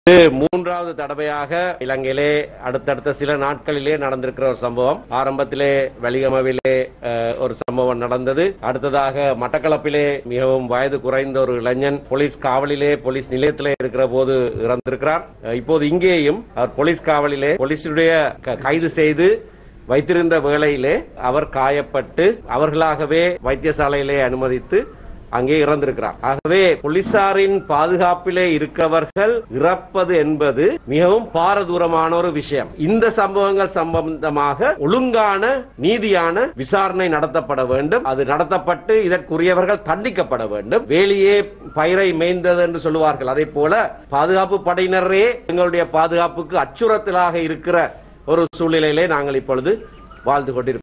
இது மூன்றாவது தடவையாக இலங்கையிலே அடுத்தடுத்த சில நாட்களிலே நடந்திருக்கிற ஒரு சம்பவம் ஆரம்பத்திலே வலிகமவிலே அஹ், ஒரு சம்பவம் நடந்தது அடுத்ததாக மட்டக்களப்பிலே மிகவும் வயது குறைந்த ஒரு இளைஞன் போலீஸ் காவலிலே போலீஸ் நிலையத்திலே இருக்கிற போது இறந்திருக்கிறார் அஹ், இப்போது இங்கேயும் அவர் போலீஸ் காவலிலே போலீசுடைய க- கைது செய்து வைத்திருந்த வேளையிலே அவர் காயப்பட்டு அவர்களாகவே வைத்தியசாலையிலே அனுமதித்து அங்கே இறந்திருக்கிறார் ஆகவே போலீசாரின் பாதுகாப்பிலே இருக்கவர்கள் இறப்பது என்பது மிகவும் பாரதூரமான ஒரு விஷயம் இந்த சம்பவங்கள் சம்பந்தமாக ஒழுங்கான நீதியான விசாரணை நடத்தப்பட வேண்டும் அது நடத்தப்பட்டு இதற்குரியவர்கள் தண்டிக்கப்பட வேண்டும் வேலியே பயிரை மேய்ந்தது என்று சொல்லுவார்கள் அதே போல பாதுகாப்பு படையினரே எங்களுடைய பாதுகாப்புக்கு அச்சுறுத்தலாக இருக்கிற ஒரு சூழ்நிலையிலே நாங்கள் இப்பொழுது வாழ்ந்து கொண்டிருக்கிறோம்